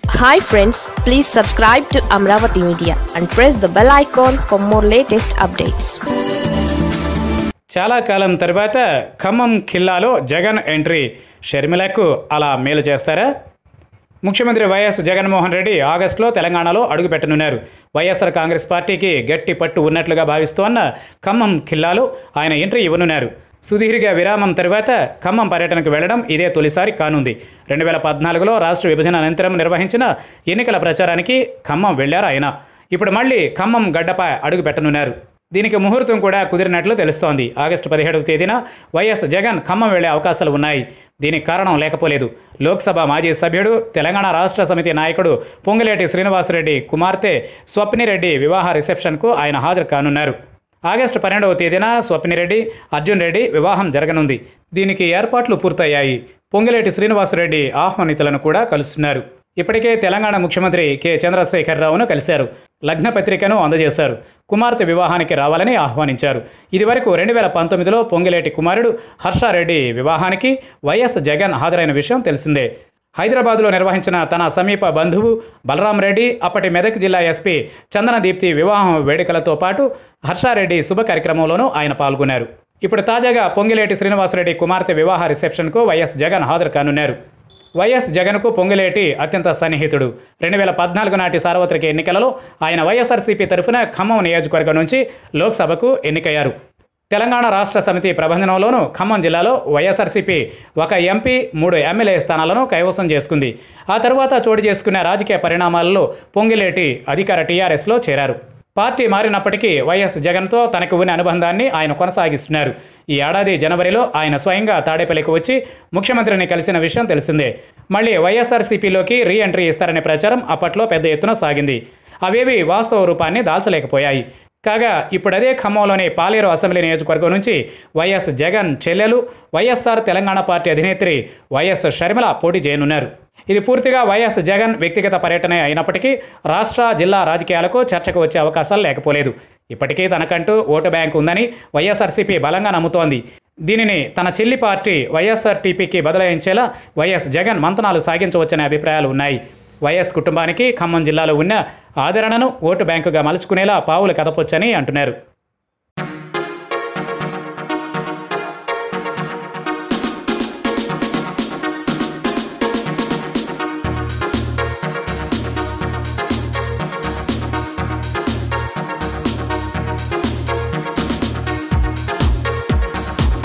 hi friends please subscribe to Amaravati media and press the bell icon for more latest updates చాలా కాలం తర్వాత Khammam ఖిల్లాలో Jagan entry షర్మిలకు అలా మేలు చేస్తారా ముఖ్యమంత్రి వైఎస్ జగన్మోహన్ రెడ్డి ఆగస్టులో తెలంగాణలో అడుగుపెట్టనున్నారు వైఎస్ఆర్ కాంగ్రెస్ పార్టీకి గట్టి పట్టు ఉన్నట్లుగా భావిస్తోన్న ఖమ్మం ఖిల్లాలో ఆయన ఎంట్రీ ఇవ్వనున్నారు సుదీర్ఘ విరామం తర్వాత ఖమ్మం పర్యటనకు వెళ్లడం ఇదే తొలిసారి కానుంది రెండు వేల పద్నాలుగులో రాష్ట్ర విభజన అనంతరం నిర్వహించిన ఎన్నికల ప్రచారానికి ఖమ్మం వెళ్లారు ఆయన ఇప్పుడు మళ్ళీ ఖమ్మం గడ్డపై అడుగు పెట్టనున్నారు దీనికి ముహూర్తం కూడా కుదిరినట్లు తెలుస్తోంది ఆగస్టు పదిహేడవ తేదీన వైఎస్ జగన్ ఖమ్మం వెళ్లే అవకాశాలు ఉన్నాయి దీనికి కారణం లేకపోలేదు లోక్సభ మాజీ సభ్యుడు తెలంగాణ రాష్ట్ర సమితి నాయకుడు పొంగులేటి శ్రీనివాసరెడ్డి కుమార్తె స్వప్నిరెడ్డి వివాహ రిసెప్షన్కు ఆయన హాజరు కానున్నారు ఆగస్టు పన్నెండవ తేదీన స్వప్నిరెడ్డి అర్జున్ రెడ్డి వివాహం జరగనుంది దీనికి ఏర్పాట్లు పూర్తయ్యాయి పొంగిలేటి శ్రీనివాసరెడ్డి ఆహ్వానితులను కూడా కలుస్తున్నారు ఇప్పటికే తెలంగాణ ముఖ్యమంత్రి కె చంద్రశేఖరరావును కలిశారు లగ్న పత్రికను అందజేశారు కుమార్తె వివాహానికి రావాలని ఆహ్వానించారు ఇదివరకు రెండు వేల పంతొమ్మిదిలో పొంగిలేటి కుమారుడు హర్షారెడ్డి వివాహానికి వైఎస్ జగన్ హాజరైన విషయం తెలిసిందే హైదరాబాద్లో నిర్వహించిన తన సమీప బంధువు బలరాం రెడ్డి అప్పటి మెదక్ జిల్లా ఎస్పీ చందన దీప్తి వివాహం వేడుకలతో పాటు హర్షారెడ్డి శుభ కార్యక్రమంలోనూ ఆయన పాల్గొన్నారు ఇప్పుడు తాజాగా పొంగిలేటి శ్రీనివాసరెడ్డి కుమార్తె వివాహ రిసెప్షన్కు వైఎస్ జగన్ హాజరు కానున్నారు వైఎస్ జగన్కు పొంగులేటి అత్యంత సన్నిహితుడు రెండు వేల పద్నాలుగు నాటి సార్వత్రిక ఎన్నికలలో ఆయన వైఎస్ఆర్సీపీ తరఫున ఖమ్మం నియోజకవర్గం నుంచి లోక్సభకు ఎన్నికయ్యారు తెలంగాణ రాష్ట్ర సమితి ప్రభంజనంలోనూ ఖమ్మం జిల్లాలో వైఎస్ఆర్సీపీ ఒక ఎంపీ మూడు ఎమ్మెల్యే స్థానాలను కైవసం చేసుకుంది ఆ తర్వాత చోటు చేసుకున్న రాజకీయ పరిణామాలలో పొంగిలేటి అధికార టీఆర్ఎస్లో చేరారు పార్టీ మారినప్పటికీ వైఎస్ జగన్తో తనకు ఉన్న అనుబంధాన్ని ఆయన కొనసాగిస్తున్నారు ఈ ఏడాది జనవరిలో ఆయన స్వయంగా తాడేపల్లికి వచ్చి ముఖ్యమంత్రిని కలిసిన విషయం తెలిసిందే మళ్ళీ వైఎస్ఆర్సీపీలోకి రీ ఎంట్రీ ఇస్తారనే ప్రచారం అప్పట్లో పెద్ద ఎత్తున సాగింది అవేవి వాస్తవ రూపాన్ని దాల్చలేకపోయాయి కాగా ఇప్పుడదే ఖమ్మంలోని పాలేరు అసెంబ్లీ నియోజకవర్గం నుంచి వైఎస్ జగన్ చెల్లెలు వైఎస్ఆర్ తెలంగాణ పార్టీ అధినేత్రి వైఎస్ షర్మిల పోటీ చేయనున్నారు ఇది పూర్తిగా వైఎస్ జగన్ వ్యక్తిగత పర్యటన అయినప్పటికీ రాష్ట్ర జిల్లా రాజకీయాలకు చర్చకు వచ్చే అవకాశాలు లేకపోలేదు ఇప్పటికీ తనకంటూ ఓటు బ్యాంక్ ఉందని వైఎస్ఆర్సీపీ బలంగా నమ్ముతోంది దీనిని తన చెల్లి పార్టీ వైఎస్ఆర్ టీపీకి బదలాయించేలా వైఎస్ జగన్ మంతనాలు సాగించవచ్చనే అభిప్రాయాలు ఉన్నాయి వైఎస్ కుటుంబానికి ఖమ్మం జిల్లాలో ఉన్న ఆదరణను ఓటు బ్యాంకుగా మలుచుకునేలా పావులు కదపొచ్చని అంటున్నారు